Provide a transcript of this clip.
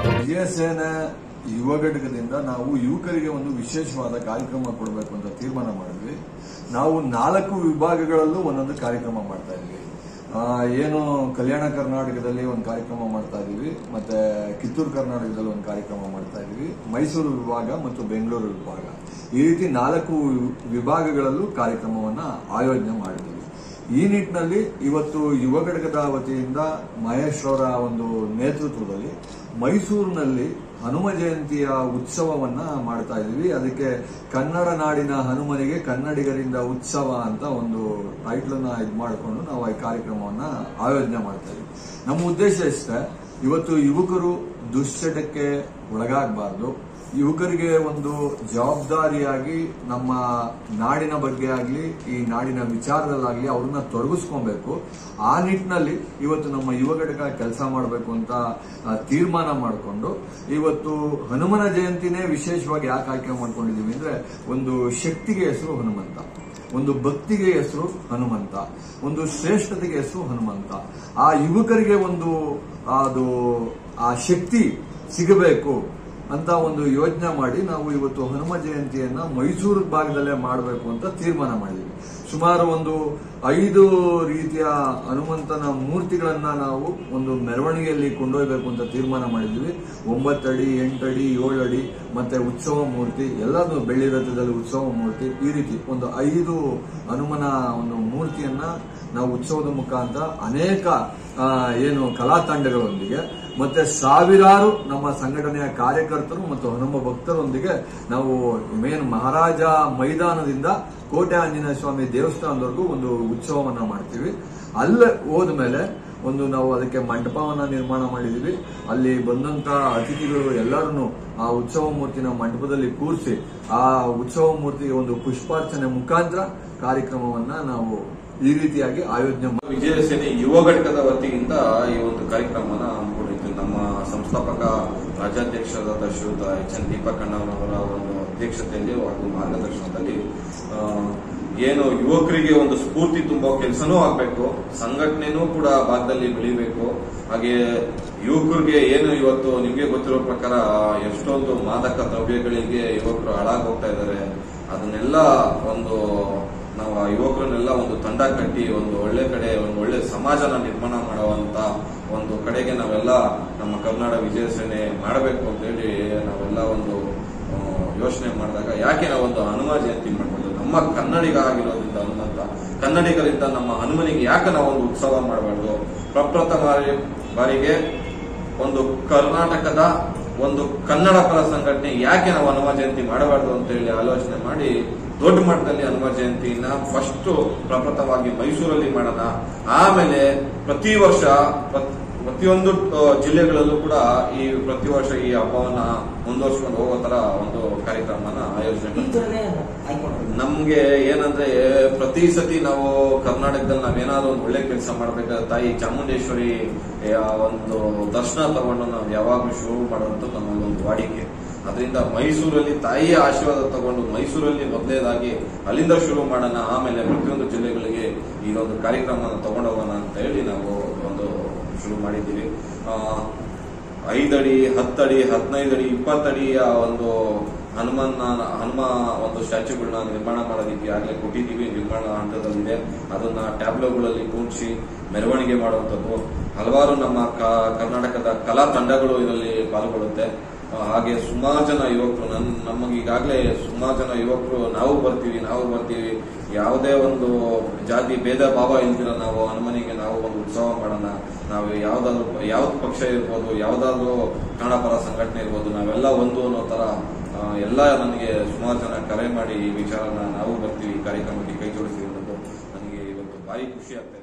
ವಿಜಯ ಸೇನೆ ಯುವ ಘಟಕದಿಂದ ನಾವು ಯುವಕರಿಗೆ ಒಂದು ವಿಶೇಷವಾದ ಕಾರ್ಯಕ್ರಮ ಕೊಡಬೇಕು ಅಂತ ತೀರ್ಮಾನ ಮಾಡಿದ್ವಿ ನಾವು ನಾಲ್ಕು ವಿಭಾಗಗಳಲ್ಲೂ ಒಂದೊಂದು ಕಾರ್ಯಕ್ರಮ ಮಾಡ್ತಾ ಇದ್ವಿ ಆ, ಏನು ಕಲ್ಯಾಣ ಕರ್ನಾಟಕದಲ್ಲಿ ಒಂದು ಕಾರ್ಯಕ್ರಮ ಮಾಡ್ತಾ ಇದೀವಿ ಮತ್ತೆ ಕಿತ್ತೂರು ಕರ್ನಾಟಕದಲ್ಲಿ ಒಂದು ಕಾರ್ಯಕ್ರಮ ಮಾಡ್ತಾ ಇದೀವಿ ಮೈಸೂರು ವಿಭಾಗ ಮತ್ತು ಬೆಂಗಳೂರು ವಿಭಾಗ ಈ ರೀತಿ ನಾಲ್ಕು ವಿಭಾಗಗಳಲ್ಲೂ ಕಾರ್ಯಕ್ರಮವನ್ನ ಆಯೋಜನೆ ಮಾಡಿದ್ದೀವಿ ಈ ನಿಟ್ಟಿನಲ್ಲಿ ಇವತ್ತು ಯುವ ಘಟಕದ ವತಿಯಿಂದ ಮಹೇಶ್ ಅವರ ಒಂದು ನೇತೃತ್ವದಲ್ಲಿ ಮೈಸೂರಿನಲ್ಲಿ ಹನುಮ ಜಯಂತಿಯ ಉತ್ಸವವನ್ನ ಮಾಡ್ತಾ ಇದೀವಿ ಅದಕ್ಕೆ ಕನ್ನಡ ನಾಡಿನ ಹನುಮನಿಗೆ ಕನ್ನಡಿಗರಿಂದ ಉತ್ಸವ ಅಂತ ಒಂದು ಟೈಟ್ಲ್ ಅನ್ನ ಇದು ಮಾಡಿಕೊಂಡು ನಾವು ಈ ಕಾರ್ಯಕ್ರಮವನ್ನ ಆಯೋಜನೆ ಮಾಡ್ತಾ ಇದೀವಿ ನಮ್ಮ ಉದ್ದೇಶ ಇಷ್ಟೇ ಇವತ್ತು ಯುವಕರು ದುಶ್ಚಟಕ್ಕೆ ಒಳಗಾಗಬಾರ್ದು ಯುವಕರಿಗೆ ಒಂದು ಜವಾಬ್ದಾರಿಯಾಗಿ ನಮ್ಮ ನಾಡಿನ ಬಗ್ಗೆ ಆಗಲಿ ಈ ನಾಡಿನ ವಿಚಾರದಲ್ಲಾಗಲಿ ಅವ್ರನ್ನ ತೊಡಗಿಸ್ಕೊಬೇಕು ಆ ನಿಟ್ಟಿನಲ್ಲಿ ಇವತ್ತು ನಮ್ಮ ಯುವ ಘಟಕ ಕೆಲಸ ಮಾಡಬೇಕು ಅಂತ ಆ, ತೀರ್ಮಾನ ಮಾಡಿಕೊಂಡು ಇವತ್ತು ಹನುಮನ ಜಯಂತಿನೇ ವಿಶೇಷವಾಗಿ ಯಾಕೆ ಆಯ್ಕೆ ಮಾಡ್ಕೊಂಡಿದೀವಿ ಅಂದ್ರೆ ಒಂದು ಶಕ್ತಿಗೆ ಹೆಸರು ಹನುಮಂತ ಒಂದು ಭಕ್ತಿಗೆ ಹೆಸರು ಹನುಮಂತ ಒಂದು ಶ್ರೇಷ್ಠತೆಗೆ ಹೆಸರು ಹನುಮಂತ ಆ ಯುವಕರಿಗೆ ಒಂದು ಅದು ಆ ಶಕ್ತಿ ಸಿಗಬೇಕು ಅಂತ ಒಂದು ಯೋಚನೆ ಮಾಡಿ ನಾವು ಇವತ್ತು ಹನುಮ ಜಯಂತಿಯನ್ನ ಮೈಸೂರು ಭಾಗದಲ್ಲೇ ಮಾಡಬೇಕು ಅಂತ ತೀರ್ಮಾನ ಮಾಡಿದ್ವಿ ಸುಮಾರು ಒಂದು ಐದು ರೀತಿಯ ಹನುಮಂತನ ಮೂರ್ತಿಗಳನ್ನ ನಾವು ಒಂದು ಮೆರವಣಿಗೆಯಲ್ಲಿ ಕೊಂಡೊಯ್ಬೇಕು ಅಂತ ತೀರ್ಮಾನ ಮಾಡಿದ್ವಿ ಒಂಬತ್ತಡಿ ಎಂಟಡಿ ಏಳಡಿ ಮತ್ತೆ ಉತ್ಸವ ಮೂರ್ತಿ ಎಲ್ಲದೂ ಬೆಳ್ಳಿ ರಥದಲ್ಲಿ ಉತ್ಸವ ಮೂರ್ತಿ ಈ ರೀತಿ ಒಂದು ಐದು ಹನುಮನ ಒಂದು ಮೂರ್ತಿಯನ್ನ ನಾವು ಉತ್ಸವದ ಮುಖಾಂತರ ಅನೇಕ ಆ, ಏನು ಕಲಾ ತಂಡಗಳೊಂದಿಗೆ ಮತ್ತೆ ಸಾವಿರಾರು ನಮ್ಮ ಸಂಘಟನೆಯ ಕಾರ್ಯಕರ್ತರು ಮತ್ತು ಹನುಮ ಭಕ್ತರೊಂದಿಗೆ ನಾವು ಮೇನ್ ಮಹಾರಾಜ ಮೈದಾನದಿಂದ ಕೋಟೆ ಆಂಜನೇಯ ಸ್ವಾಮಿ ದೇವಸ್ಥಾನದವರೆಗೂ ಒಂದು ಉತ್ಸವವನ್ನ ಮಾಡ್ತೀವಿ ಅಲ್ಲೇ ಹೋದ್ಮೇಲೆ ಒಂದು ನಾವು ಅದಕ್ಕೆ ಮಂಟಪವನ್ನ ನಿರ್ಮಾಣ ಮಾಡಿದೀವಿ ಅಲ್ಲಿ ಬಂದಂತ ಅತಿಥಿಗಳು ಎಲ್ಲರನ್ನು ಆ ಉತ್ಸವ ಮೂರ್ತಿನ ಮಂಟಪದಲ್ಲಿ ಕೂರಿಸಿ ಆ ಉತ್ಸವ ಮೂರ್ತಿಗೆ ಒಂದು ಪುಷ್ಪಾರ್ಚನೆ ಮುಖಾಂತರ ಕಾರ್ಯಕ್ರಮವನ್ನ ನಾವು ಈ ರೀತಿಯಾಗಿ ಆಯೋಜನೆ ಮಾಡಿ ವಿಜಯ ಸೇನೆ ಯುವ ಘಟಕದ ವತಿಯಿಂದ ಈ ಒಂದು ಕಾರ್ಯಕ್ರಮನ ಹಮ್ಮಿಕೊಂಡಿದ್ದು ನಮ್ಮ ಸಂಸ್ಥಾಪಕ ರಾಜ್ಯಾಧ್ಯಕ್ಷರಾದ ಶ್ರೀಯುತ ಎಚ್ ಎನ್ ದೀಪಕ್ ಅಣ್ಣವರವರ ಒಂದು ಅಧ್ಯಕ್ಷತೆಯಲ್ಲಿ ಹಾಗೂ ಮಾರ್ಗದರ್ಶನದಲ್ಲಿ ಆ, ಏನು ಯುವಕರಿಗೆ ಒಂದು ಸ್ಫೂರ್ತಿ ತುಂಬೋ ಕೆಲಸನೂ ಆಗ್ಬೇಕು ಸಂಘಟನೆನೂ ಕೂಡ ಭಾಗದಲ್ಲಿ ಬೆಳಿಬೇಕು ಹಾಗೆ ಯುವಕರಿಗೆ ಏನು ಇವತ್ತು ನಿಮಗೆ ಗೊತ್ತಿರೋ ಪ್ರಕಾರ ಎಷ್ಟೊಂದು ಮಾದಕ ದ್ರವ್ಯಗಳಿಗೆ ಯುವಕರು ಹಾಳಾಗಿ ಹೋಗ್ತಾ ಇದ್ದಾರೆ ಅದನ್ನೆಲ್ಲ ಒಂದು ನಾವು ಆ ಯುವಕರನ್ನೆಲ್ಲ ಒಂದು ತಂಡ ಕಟ್ಟಿ ಒಂದು ಒಳ್ಳೆ ಕಡೆ ಒಂದು ಒಳ್ಳೆ ಸಮಾಜನ ನಿರ್ಮಾಣ ಮಾಡುವಂತ ಒಂದು ಕಡೆಗೆ ನಾವೆಲ್ಲ ನಮ್ಮ ಕರ್ನಾಟಕ ವಿಜಯ ಸೇನೆ ಮಾಡಬೇಕು ಅಂತ ಹೇಳಿ ನಾವೆಲ್ಲ ಒಂದು ಆ, ಯೋಚನೆ ಮಾಡಿದಾಗ ಯಾಕೆ ನಾವೊಂದು ಹನುಮ ಜಯಂತಿ ಮಾಡಬಾರ್ದು ನಮ್ಮ ಕನ್ನಡಿಗ ಆಗಿರೋದ್ರಿಂದ ಹನುಮಂತ ಕನ್ನಡಿಗರಿಂದ ನಮ್ಮ ಹನುಮನಿಗೆ ಯಾಕೆ ನಾವೊಂದು ಉತ್ಸವ ಮಾಡಬಾರ್ದು ಪ್ರಪ್ರಥಮ ಬಾರಿ- ಬಾರಿಗೆ ಒಂದು ಕರ್ನಾಟಕದ ಒಂದು ಕನ್ನಡ ಪರ ಸಂಘಟನೆ ಯಾಕೆ ನಾವು ಹನುಮ ಜಯಂತಿ ಮಾಡಬಾರ್ದು ಅಂತ ಹೇಳಿ ಆಲೋಚನೆ ಮಾಡಿ ದೊಡ್ಡ ಮಟ್ಟದಲ್ಲಿ ಹನುಮ ಜಯಂತಿನ ಫಸ್ಟ್ ಪ್ರಪ್ರಥಮವಾಗಿ ಮೈಸೂರಲ್ಲಿ ಮಾಡೋಣ ಆಮೇಲೆ ಪ್ರತಿ ವರ್ಷ ಪ್ರತ್- ಪ್ರತಿಯೊಂದು ಆ, ಜಿಲ್ಲೆಗಳಲ್ಲೂ ಕೂಡ ಈ ಪ್ರತಿ ವರ್ಷ ಈ ಹಬ್ಬವನ್ನ ಮುಂದುವರ್ಸ್ಕೊಂಡು ಹೋಗೋ ತರ ಒಂದು ಕಾರ್ಯಕ್ರಮನ ಆಯೋಜನೆ ಈ ಥರನೇ ಆಯ್ಕೊಂಡ್ರು ನಮ್ಗೆ ಏನಂದ್ರೆ ಪ್ರತಿ ಸತಿ ನಾವು ಕರ್ನಾಟಕದಲ್ಲಿ ನಾವೇನಾದ್ರು ಒಂದು ಒಳ್ಳೆ ಕೆಲಸ ಮಾಡ್ಬೇಕಾದ್ರೆ ತಾಯಿ ಚಾಮುಂಡೇಶ್ವರಿ ಆ, ಒಂದು ದರ್ಶನ ತಗೊಂಡು ನಾವು ಯಾವಾಗಲೂ ಶುರು ಮಾಡುವಂತ ನಮ್ಮ ಒಂದು ವಾಡಿಕೆ ಅದರಿಂದ ಮೈಸೂರಲ್ಲಿ ತಾಯಿಯ ಆಶೀರ್ವಾದ ತಗೊಂಡು ಮೈಸೂರಲ್ಲಿ ಮೊದಲನೇದಾಗಿ ಅಲ್ಲಿಂದ ಶುರು ಮಾಡೋಣ ಆಮೇಲೆ ಪ್ರತಿಯೊಂದು ಜಿಲ್ಲೆಗಳಿಗೆ ಈಗ ಒಂದು ಕಾರ್ಯಕ್ರಮ ತಗೊಂಡೋಗೋಣ ಅಂತ ಹೇಳಿ ನಾವು ಒಂದು ಶುರು ಮಾಡಿದ್ದೀವಿ ಆ, ಐದಡಿ ಹತ್ತಡಿ ಹದಿನೈದು ಅಡಿ ಇಪ್ಪತ್ತಡಿಯ ಒಂದು ಹನುಮನ್ನ ಹನುಮ ಒಂದು ಸ್ಟ್ಯಾಚ್ಯೂಗಳನ್ನ ನಿರ್ಮಾಣ ಮಾಡೋದಕ್ಕೆ ಆಗಲೇ ಕೊಟ್ಟಿದ್ದೀವಿ ನಿರ್ಮಾಣ ಹಂತದಲ್ಲಿದೆ ಅದನ್ನ ಟ್ಯಾಬ್ಲೋಗಳಲ್ಲಿ ಕೂಡಿಸಿ ಮೆರವಣಿಗೆ ಮಾಡುವಂಥದ್ದು ಹಲವಾರು ನಮ್ಮ ಕ- ಕರ್ನಾಟಕದ ಕಲಾ ತಂಡಗಳು ಇದರಲ್ಲಿ ಪಾಲ್ಗೊಳ್ಳುತ್ತೆ ಆ, ಹಾಗೆ ಸುಮಾರು ಜನ ಯುವಕರು ನನ್ ನಮಗೀಗಾಗಲೇ ಸುಮಾರು ಜನ ಯುವಕರು ನಾವು ಬರ್ತೀವಿ ನಾವು ಬರ್ತೀವಿ ಯಾವುದೇ ಒಂದು ಜಾತಿ ಭೇದ ಭಾವ ಇಲ್ದಿರ ನಾವು ಹನುಮನಿಗೆ ನಾವು ಒಂದು ಉತ್ಸವ ಮಾಡೋಣ ನಾವು ಯಾವ್ದಾದ್ರು ಯಾವ್ದು ಪಕ್ಷ ಇರ್ಬೋದು ಯಾವ್ದಾದ್ರು ಕನ್ನಡ ಪರ ಸಂಘಟನೆ ಇರ್ಬೋದು ನಾವೆಲ್ಲ ಒಂದು ಅನ್ನೋ ತರ ಆ, ಎಲ್ಲ ನನಗೆ ಸುಮಾರು ಜನ ಕರೆ ಮಾಡಿ ಈ ವಿಚಾರನ ನಾವು ಬರ್ತೀವಿ ಈ ಕಾರ್ಯಕ್ರಮಕ್ಕೆ ಕೈ ಜೋಡಿಸಿರೋದು ನನಗೆ ಇವತ್ತು ಭಾರಿ ಖುಷಿ ಆಗ್ತಾ ಇದೆ